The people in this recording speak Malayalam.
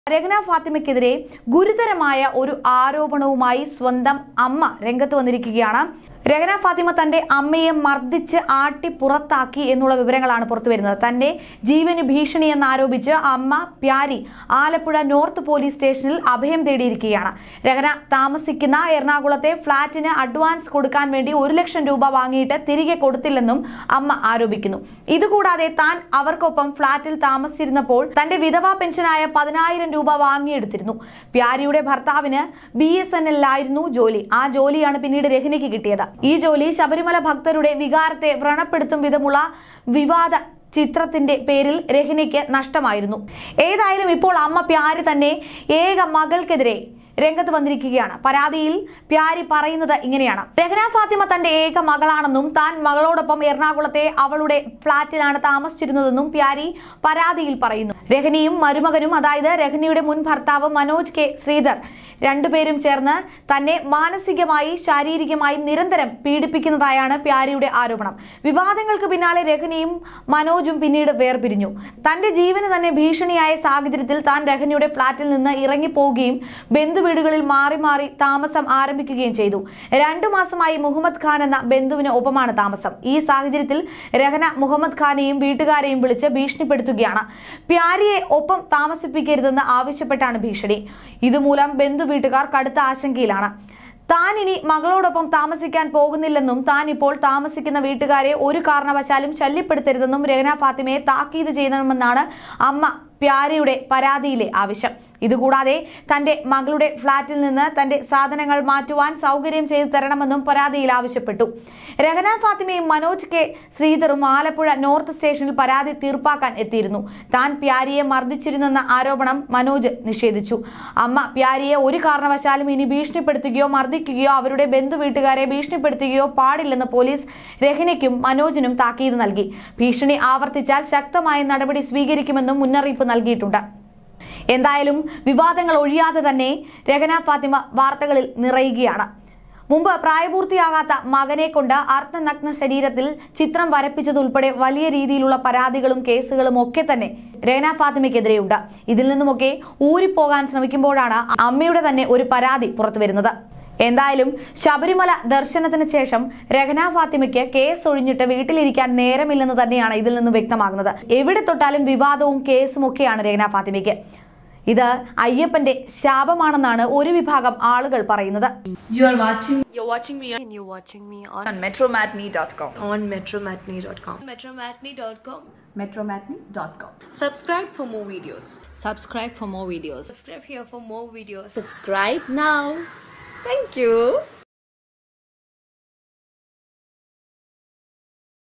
രഹന ഫാത്തിമയ്ക്കെതിരെ ഗുരുതരമായ ഒരു ആരോപണവുമായി സ്വന്തം അമ്മ രംഗത്ത് വന്നിരിക്കുകയാണ് രഹന ഫാത്തിമ തന്റെ അമ്മയെ മർദ്ദിച്ച് ആട്ടി പുറത്താക്കി എന്നുള്ള വിവരങ്ങളാണ് പുറത്തുവരുന്നത് തന്റെ ജീവന് ഭീഷണി എന്നാരോപിച്ച് അമ്മ പ്യാരി ആലപ്പുഴ നോർത്ത് പോലീസ് സ്റ്റേഷനിൽ അഭയം തേടിയിരിക്കുകയാണ് രഹന താമസിക്കുന്ന എറണാകുളത്തെ ഫ്ളാറ്റിന് അഡ്വാൻസ് കൊടുക്കാൻ വേണ്ടി ഒരു ലക്ഷം രൂപ വാങ്ങിയിട്ട് തിരികെ കൊടുത്തില്ലെന്നും അമ്മ ആരോപിക്കുന്നു ഇതുകൂടാതെ താൻ അവർക്കൊപ്പം ഫ്ളാറ്റിൽ താമസിച്ചിരുന്നപ്പോൾ തന്റെ വിധവാ പെൻഷനായ പതിനായിരം രൂപ വാങ്ങിയെടുത്തിരുന്നു പ്യാരിയുടെ ഭർത്താവിന് ബി എസ് എൻ എല്ലായിരുന്നു ജോലി ആ ജോലിയാണ് പിന്നീട് രഹനയ്ക്ക് കിട്ടിയത് ഈ ജോലി ശബരിമല ഭക്തരുടെ വികാരത്തെ വ്രണപ്പെടുത്തും വിധമുള്ള വിവാദ ചിത്രത്തിന്റെ പേരിൽ രഹനയ്ക്ക് നഷ്ടമായിരുന്നു ഏതായാലും ഇപ്പോൾ അമ്മ പ്യാരി തന്നെ ഏക മകൾക്കെതിരെ രംഗത്ത് വന്നിരിക്കുകയാണ് പരാതിയിൽ പ്യാരി പറയുന്നത് ഇങ്ങനെയാണ് രഹന ഫാത്തിമ തന്റെ ഏക മകളാണെന്നും താൻ മകളോടൊപ്പം എറണാകുളത്തെ അവളുടെ ഫ്ളാറ്റിലാണ് താമസിച്ചിരുന്നതെന്നും പ്യാരി പരാതിയിൽ പറയുന്നു രഹനിയും മരുമകനും അതായത് രഹനിയുടെ മുൻ ഭർത്താവ് മനോജ് കെ ശ്രീധർ രണ്ടുപേരും ചേർന്ന് തന്നെ മാനസികമായി ശാരീരികമായും നിരന്തരം പീഡിപ്പിക്കുന്നതായാണ് പ്യാരിയുടെ ആരോപണം വിവാദങ്ങൾക്ക് പിന്നാലെ രഹനയും മനോജും പിന്നീട് വേർപിരിഞ്ഞു തന്റെ ജീവന് തന്നെ ഭീഷണിയായ സാഹചര്യത്തിൽ താൻ രഹനയുടെ ഫ്ളാറ്റിൽ നിന്ന് ഇറങ്ങിപ്പോവുകയും ബന്ധുവീടുകളിൽ മാറി മാറി താമസം ആരംഭിക്കുകയും ചെയ്തു രണ്ടു മാസമായി മുഹമ്മദ് ഖാൻ എന്ന ബന്ധുവിന് ഒപ്പമാണ് താമസം ഈ സാഹചര്യത്തിൽ രഹന മുഹമ്മദ് ഖാനെയും വീട്ടുകാരെയും വിളിച്ച് ഭീഷണിപ്പെടുത്തുകയാണ് പ്യാരിയെ ഒപ്പം താമസിപ്പിക്കരുതെന്ന് ആവശ്യപ്പെട്ടാണ് ഭീഷണി ഇതുമൂലം ബന്ധു വീട്ടുകാർ കടുത്ത ആശങ്കയിലാണ് താൻ ഇനി മകളോടൊപ്പം താമസിക്കാൻ പോകുന്നില്ലെന്നും താൻ ഇപ്പോൾ താമസിക്കുന്ന വീട്ടുകാരെ ഒരു കാരണവശാലും ശല്യപ്പെടുത്തരുതെന്നും രഹന ഫാത്തിമയെ താക്കീത് ചെയ്യണമെന്നാണ് അമ്മ പ്യാരിയുടെ പരാതിയിലെ ആവശ്യം ഇതുകൂടാതെ തന്റെ മകളുടെ ഫ്ളാറ്റിൽ നിന്ന് തന്റെ സാധനങ്ങൾ മാറ്റുവാൻ സൗകര്യം ചെയ്തു തരണമെന്നും പരാതിയിൽ ആവശ്യപ്പെട്ടു രഹന ഫാത്തിമയും മനോജ് കെ ശ്രീധറും ആലപ്പുഴ നോർത്ത് സ്റ്റേഷനിൽ പരാതി തീർപ്പാക്കാൻ എത്തിയിരുന്നു താൻ പ്യാരിയെ മർദ്ദിച്ചിരുന്നെന്ന ആരോപണം മനോജ് നിഷേധിച്ചു അമ്മ പ്യാരിയെ ഒരു കാരണവശാലും ഇനി ഭീഷണിപ്പെടുത്തുകയോ മർദ്ദിക്കുകയോ അവരുടെ ബന്ധു വീട്ടുകാരെ ഭീഷണിപ്പെടുത്തുകയോ പാടില്ലെന്ന് പോലീസ് രഹനയ്ക്കും മനോജിനും താക്കീത് നൽകി ഭീഷണി ആവർത്തിച്ചാൽ ശക്തമായ നടപടി സ്വീകരിക്കുമെന്നും മുന്നറിയിപ്പ് നൽകിയിട്ടുണ്ട് എന്തായാലും വിവാദങ്ങൾ ഒഴിയാതെ തന്നെ രഹന ഫാത്തിമ വാർത്തകളിൽ നിറയുകയാണ് മുമ്പ് പ്രായപൂർത്തിയാകാത്ത മകനെ കൊണ്ട് അർദ്ധനഗ്ന ശരീരത്തിൽ ചിത്രം വരപ്പിച്ചതുൾപ്പെടെ വലിയ രീതിയിലുള്ള പരാതികളും കേസുകളും ഒക്കെ തന്നെ രഹന ഫാത്തിമയ്ക്കെതിരെയുണ്ട് ഇതിൽ നിന്നുമൊക്കെ ഊരിപ്പോകാൻ ശ്രമിക്കുമ്പോഴാണ് അമ്മയുടെ തന്നെ ഒരു പരാതി പുറത്തുവരുന്നത് എന്തായാലും ശബരിമല ദർശനത്തിന് ശേഷം രഹന ഫാത്തിമയ്ക്ക് കേസ് ഒഴിഞ്ഞിട്ട് വീട്ടിലിരിക്കാൻ നേരമില്ലെന്ന് തന്നെയാണ് ഇതിൽ നിന്ന് വ്യക്തമാകുന്നത് എവിടെ തൊട്ടാലും വിവാദവും കേസും ഒക്കെയാണ് രഹന ഫാത്തിമയ്ക്ക് ഇത് അയ്യപ്പന്റെ ശാപമാണെന്നാണ് ഒരു വിഭാഗം ആളുകൾ പറയുന്നത് You are watching You're watching me and you're watching me on, on metromatney.com. on metromatney.com. metromatney.com. metromatney.com. Subscribe for more videos. Subscribe for more videos. Subscribe here for more videos. Subscribe now. Thank you.